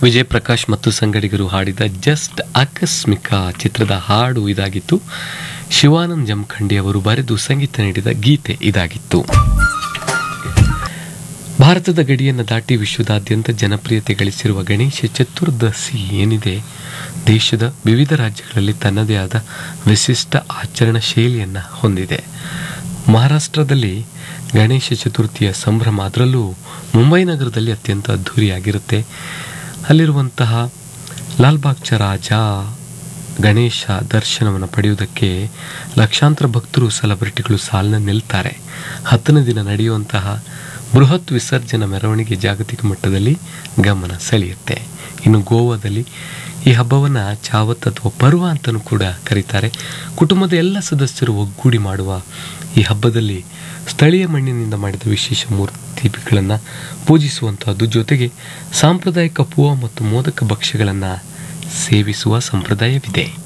ವಿಜಯ್ ಪ್ರಕಾಶ್ ಮತ್ತು ಸಂಗಡಿಗರು ಹಾಡಿದ ಜಸ್ಟ್ ಆಕಸ್ಮಿಕ ಚಿತ್ರದ ಹಾಡು ಇದಾಗಿತ್ತು ಶಿವಾನಂದ್ ಜಮಖಂಡಿ ಅವರು ಬರೆದು ಸಂಗೀತ ನೀಡಿದ ಗೀತೆ ಇದಾಗಿತ್ತು ಭಾರತದ ಗಡಿಯನ್ನು ದಾಟಿ ವಿಶ್ವದಾದ್ಯಂತ ಜನಪ್ರಿಯತೆ ಗಳಿಸಿರುವ ಗಣೇಶ ಚತುರ್ದಶಿ ಏನಿದೆ ದೇಶದ ವಿವಿಧ ರಾಜ್ಯಗಳಲ್ಲಿ ತನ್ನದೇ ಆದ ವಿಶಿಷ್ಟ ಆಚರಣಾ ಶೈಲಿಯನ್ನು ಹೊಂದಿದೆ ಮಹಾರಾಷ್ಟ್ರದಲ್ಲಿ ಗಣೇಶ ಚತುರ್ಥಿಯ ಸಂಭ್ರಮ ಅದರಲ್ಲೂ ಮುಂಬೈ ನಗರದಲ್ಲಿ ಅತ್ಯಂತ ಅದ್ಧೂರಿಯಾಗಿರುತ್ತೆ ಅಲ್ಲಿರುವಂತಹ ಲಾಲ್ಬಾಗ್ ಚ ರಾಜ ಗಣೇಶ ದರ್ಶನವನ್ನು ಪಡೆಯುವುದಕ್ಕೆ ಲಕ್ಷಾಂತರ ಭಕ್ತರು ಸೆಲೆಬ್ರಿಟಿಗಳು ಸಾಲಿನ ನಿಲ್ತಾರೆ ಹತ್ತನೇ ದಿನ ನಡೆಯುವಂತಹ ಬೃಹತ್ ವಿಸರ್ಜನಾ ಮೆರವಣಿಗೆ ಜಾಗತಿಕ ಮಟ್ಟದಲ್ಲಿ ಗಮನ ಸೆಳೆಯುತ್ತೆ ಇನ್ನು ಗೋವಾದಲ್ಲಿ ಈ ಹಬ್ಬವನ್ನು ಚಾವತ್ ಅಥವಾ ಪರ್ವ ಅಂತಲೂ ಕೂಡ ಕರೀತಾರೆ ಕುಟುಂಬದ ಎಲ್ಲ ಸದಸ್ಯರು ಒಗ್ಗೂಡಿ ಮಾಡುವ ಈ ಹಬ್ಬದಲ್ಲಿ ಸ್ಥಳೀಯ ಮಣ್ಣಿನಿಂದ ಮಾಡಿದ ವಿಶೇಷ ಮೂರ್ತಿಗಳನ್ನು ಪೂಜಿಸುವಂತಹದ್ದು ಜೊತೆಗೆ ಸಾಂಪ್ರದಾಯಿಕ ಪೂವ ಮತ್ತು ಮೋದಕ ಭಕ್ಷ್ಯಗಳನ್ನು ಸೇವಿಸುವ ಸಂಪ್ರದಾಯವಿದೆ